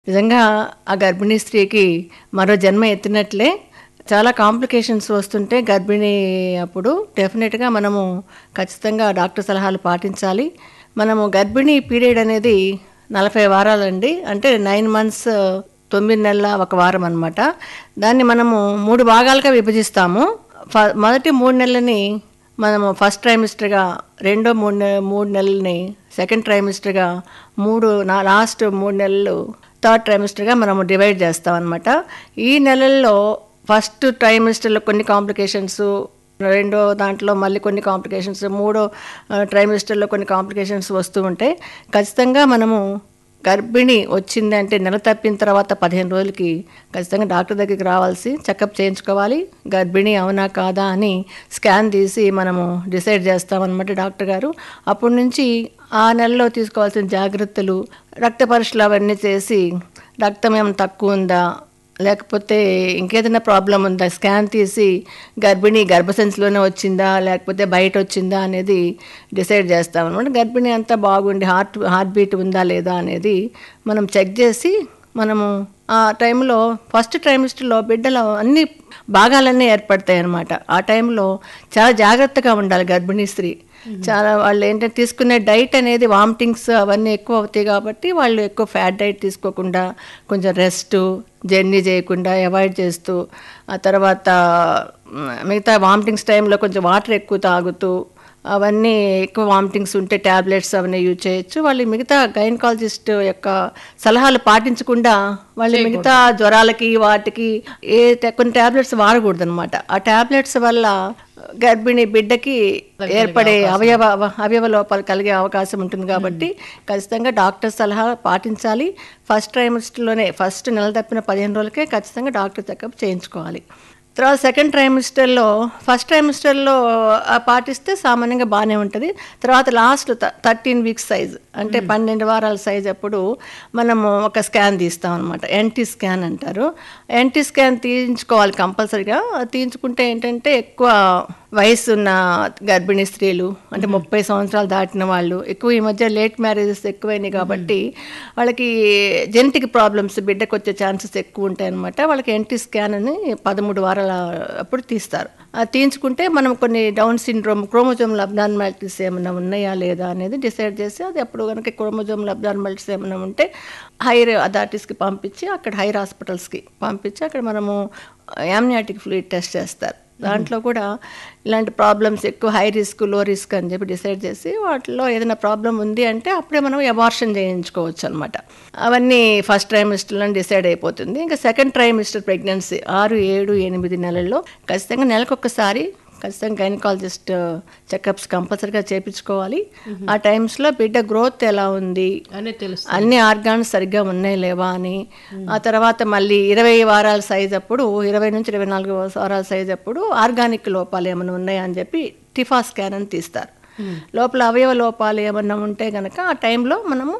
నిజంగా ఆ గర్భిణీ స్త్రీకి మరో జన్మ ఎత్తినట్లే చాలా కాంప్లికేషన్స్ వస్తుంటే గర్భిణీ అప్పుడు డెఫినెట్గా మనము ఖచ్చితంగా డాక్టర్ సలహాలు పాటించాలి మనము గర్భిణీ పీరియడ్ అనేది నలభై వారాలండి అంటే నైన్ మంత్స్ తొమ్మిది నెలల ఒక వారం అనమాట దాన్ని మనము మూడు భాగాలుగా విభజిస్తాము ఫ- మొదటి మూడు నెలలని మనము ఫస్ట్ ట్రైమిస్టర్గా రెండో మూడు నె మూడు నెలలని సెకండ్ ట్రైమిస్టర్గా మూడు నా లాస్ట్ మూడు నెలలు థర్డ్ ట్రైమిస్టర్గా మనము డివైడ్ చేస్తాం అనమాట ఈ నెలల్లో ఫస్ట్ ట్రైమిస్టర్లో కొన్ని కాంప్లికేషన్స్ రెండో దాంట్లో మళ్ళీ కొన్ని కాంప్లికేషన్స్ మూడో ట్రైమిస్టర్లో కొన్ని కాంప్లికేషన్స్ వస్తూ ఉంటాయి ఖచ్చితంగా మనము గర్భిణి వచ్చింది అంటే నెల తప్పిన తర్వాత పదిహేను రోజులకి ఖచ్చితంగా డాక్టర్ దగ్గరికి రావాల్సి చెకప్ చేయించుకోవాలి గర్భిణి అవునా కాదా అని స్కాన్ తీసి మనము డిసైడ్ చేస్తామన్నమాట డాక్టర్ గారు అప్పటి నుంచి ఆ నెలలో తీసుకోవాల్సిన జాగ్రత్తలు రక్త పరీక్షలు అవన్నీ చేసి రక్తం ఏమైనా తక్కువ ఉందా లేకపోతే ఇంకేదైనా ప్రాబ్లం ఉందా స్కాన్ తీసి గర్భిణి గర్భసంచిలోనే వచ్చిందా లేకపోతే బయట వచ్చిందా అనేది డిసైడ్ చేస్తాం అనమాట గర్భిణి అంతా బాగుండి హార్ట్ హార్ట్ బీట్ ఉందా లేదా అనేది మనం చెక్ చేసి మనము ఆ టైంలో ఫస్ట్ ట్రైమిస్టర్లో బిడ్డలో అన్ని భాగాలన్నీ ఏర్పడతాయి అన్నమాట ఆ టైంలో చాలా జాగ్రత్తగా ఉండాలి గర్భిణీ స్త్రీ చాలా వాళ్ళు ఏంటంటే తీసుకునే డైట్ అనేది వామిటింగ్స్ అవన్నీ ఎక్కువ అవుతాయి కాబట్టి వాళ్ళు ఎక్కువ ఫ్యాట్ డైట్ తీసుకోకుండా కొంచెం రెస్ట్ జర్నీ చేయకుండా అవాయిడ్ చేస్తూ ఆ తర్వాత మ్, మిగతా వామిటింగ్స్ టైంలో కొంచెం వాటర్ ఎక్కువ తాగుతూ అవన్నీ ఎక్కువ వామిటింగ్స్ ఉంటే ట్యాబ్లెట్స్ అవన్నీ యూజ్ చేయొచ్చు వాళ్ళు మిగతా గైనకాలజిస్ట్ యొక్క సలహాలు పాటించకుండా వాళ్ళు మిగతా జ్వరాలకి వాటికి ఏ కొన్ని ట్యాబ్లెట్స్ వాడకూడదు అనమాట ఆ ట్యాబ్లెట్స్ వల్ల గర్భిణీ బిడ్డకి ఏర్పడే అవయవ అవయవ లోపాలు కలిగే అవకాశం ఉంటుంది కాబట్టి ఖచ్చితంగా డాక్టర్ సలహా పాటించాలి ఫస్ట్ ట్రైమిస్టర్లోనే ఫస్ట్ నెల తప్పిన పదిహేను రోజులకే ఖచ్చితంగా డాక్టర్ చెకప్ చేయించుకోవాలి తర్వాత సెకండ్ ట్రైమిస్టర్లో ఫస్ట్ ట్రైమిస్టర్లో పాటిస్తే సామాన్యంగా బాగానే ఉంటుంది తర్వాత లాస్ట్ థర్టీన్ వీక్స్ సైజ్ అంటే పన్నెండు వారాల సైజ్ అప్పుడు మనము ఒక స్కాన్ తీస్తాం అనమాట ఎన్టీ స్కాన్ అంటారు ఎన్టీ స్కాన్ తీయించుకోవాలి కంపల్సరీగా తీయించుకుంటే ఏంటంటే ఎక్కువ వయసు ఉన్న గర్భిణీ స్త్రీలు అంటే ముప్పై సంవత్సరాలు దాటిన వాళ్ళు ఎక్కువ ఈ మధ్య లేట్ మ్యారేజెస్ ఎక్కువైనాయి కాబట్టి వాళ్ళకి జెనెటిక్ ప్రాబ్లమ్స్ బిడ్డకు వచ్చే ఛాన్సెస్ ఎక్కువ ఉంటాయి అనమాట వాళ్ళకి ఎన్టీ స్కాన్ అని పదమూడు వారాల అప్పుడు తీస్తారు ఆ తీయించుకుంటే మనం కొన్ని డౌన్ సిండ్రోమ్ క్రోమోజోమ్ అబ్నార్మాలిటీస్ ఏమైనా ఉన్నాయా లేదా అనేది డిసైడ్ చేసి అది అప్పుడు కనుక క్రోమోజోమ్ అబ్నార్మాలిటీస్ ఏమైనా ఉంటే హైర్ అథారిటీస్కి పంపించి అక్కడ హైర్ హాస్పిటల్స్కి పంపించి అక్కడ మనము యామ్నియాటిక్ ఫ్లూయిడ్ టెస్ట్ చేస్తారు దాంట్లో కూడా ఇలాంటి ప్రాబ్లమ్స్ ఎక్కువ హై రిస్క్ లో రిస్క్ అని చెప్పి డిసైడ్ చేసి వాటిలో ఏదైనా ప్రాబ్లం ఉంది అంటే అప్పుడే మనం అబార్షన్ చేయించుకోవచ్చు అనమాట అవన్నీ ఫస్ట్ ట్రైమిస్టర్లో డిసైడ్ అయిపోతుంది ఇంకా సెకండ్ ట్రైమిస్టర్ ప్రెగ్నెన్సీ ఆరు ఏడు ఎనిమిది నెలల్లో ఖచ్చితంగా నెలకొకసారి ఖచ్చితంగా గైనకాలజిస్ట్ చెకప్స్ కంపల్సరీగా చేయించుకోవాలి ఆ టైమ్స్లో బిడ్డ గ్రోత్ ఎలా ఉంది అనే తెలుసు అన్ని ఆర్గాన్స్ సరిగ్గా ఉన్నాయి లేవా అని ఆ తర్వాత మళ్ళీ ఇరవై వారాల సైజ్ అప్పుడు ఇరవై నుంచి ఇరవై నాలుగు వారాల సైజ్ అప్పుడు ఆర్గానిక్ లోపాలు ఏమైనా ఉన్నాయా అని చెప్పి టిఫా స్కాన్ అని తీస్తారు లోపల అవయవ లోపాలు ఏమన్నా ఉంటే కనుక ఆ టైంలో మనము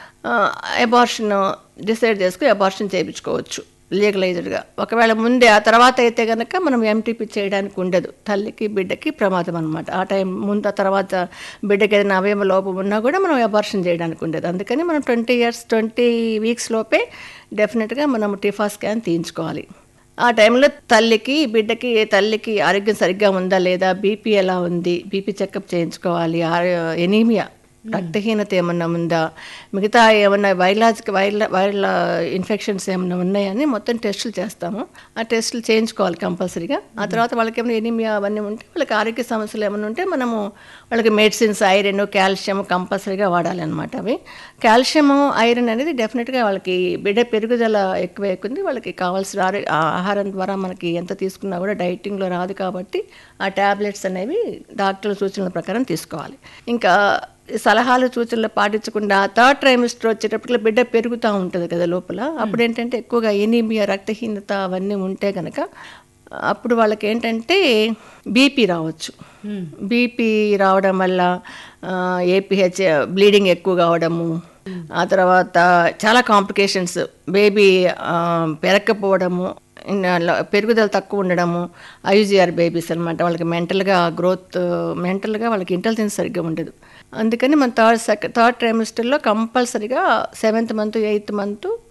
అబార్షన్ డిసైడ్ చేసుకుని అబార్షన్ చేయించుకోవచ్చు లీగలైజ్డ్గా ఒకవేళ ముందే ఆ తర్వాత అయితే కనుక మనం ఎంటీపీ చేయడానికి ఉండదు తల్లికి బిడ్డకి ప్రమాదం అనమాట ఆ టైం ముందు ఆ తర్వాత బిడ్డకి ఏదైనా అవయవ లోపం ఉన్నా కూడా మనం అబార్షన్ చేయడానికి ఉండదు అందుకని మనం ట్వంటీ ఇయర్స్ ట్వంటీ వీక్స్ లోపే డెఫినెట్గా మనం టిఫా స్కాన్ తీయించుకోవాలి ఆ టైంలో తల్లికి బిడ్డకి తల్లికి ఆరోగ్యం సరిగ్గా ఉందా లేదా బీపీ ఎలా ఉంది బీపీ చెకప్ చేయించుకోవాలి ఎనీమియా రక్తహీనత ఏమన్నా ఉందా మిగతా ఏమన్నా వైరలాజిక్ వైరల్ వైరల్ ఇన్ఫెక్షన్స్ ఏమన్నా ఉన్నాయని మొత్తం టెస్టులు చేస్తాము ఆ టెస్టులు చేయించుకోవాలి కంపల్సరీగా ఆ తర్వాత వాళ్ళకి ఏమైనా ఎనీమియా అవన్నీ ఉంటే వాళ్ళకి ఆరోగ్య సమస్యలు ఏమైనా ఉంటే మనము వాళ్ళకి మెడిసిన్స్ ఐరన్ కాల్షియం కంపల్సరీగా వాడాలి అనమాట అవి కాల్షియం ఐరన్ అనేది డెఫినెట్గా వాళ్ళకి బిడ్డ పెరుగుదల ఎక్కువ ఎక్కుంది వాళ్ళకి కావాల్సిన ఆరో ఆహారం ద్వారా మనకి ఎంత తీసుకున్నా కూడా డైటింగ్లో రాదు కాబట్టి ఆ ట్యాబ్లెట్స్ అనేవి డాక్టర్ల సూచనల ప్రకారం తీసుకోవాలి ఇంకా సలహాలు సూచనలు పాటించకుండా థర్డ్ ట్రైమిస్టర్ వచ్చేటప్పటికి బిడ్డ పెరుగుతూ ఉంటుంది కదా లోపల అప్పుడు ఏంటంటే ఎక్కువగా ఎనీమియా రక్తహీనత అవన్నీ ఉంటే కనుక అప్పుడు వాళ్ళకి ఏంటంటే బీపీ రావచ్చు బీపీ రావడం వల్ల ఏపీహెచ్ బ్లీడింగ్ ఎక్కువ కావడము ఆ తర్వాత చాలా కాంప్లికేషన్స్ బేబీ పెరగకపోవడము పెరుగుదల తక్కువ ఉండడము ఐజీఆర్ బేబీస్ అనమాట వాళ్ళకి మెంటల్గా గ్రోత్ మెంటల్గా వాళ్ళకి ఇంటెలిజెన్స్ సరిగ్గా ఉండదు అందుకని మన థర్డ్ సెకండ్ థర్డ్ ట్రైమిస్టర్లో కంపల్సరీగా సెవెంత్ మంత్ ఎయిత్ మంత్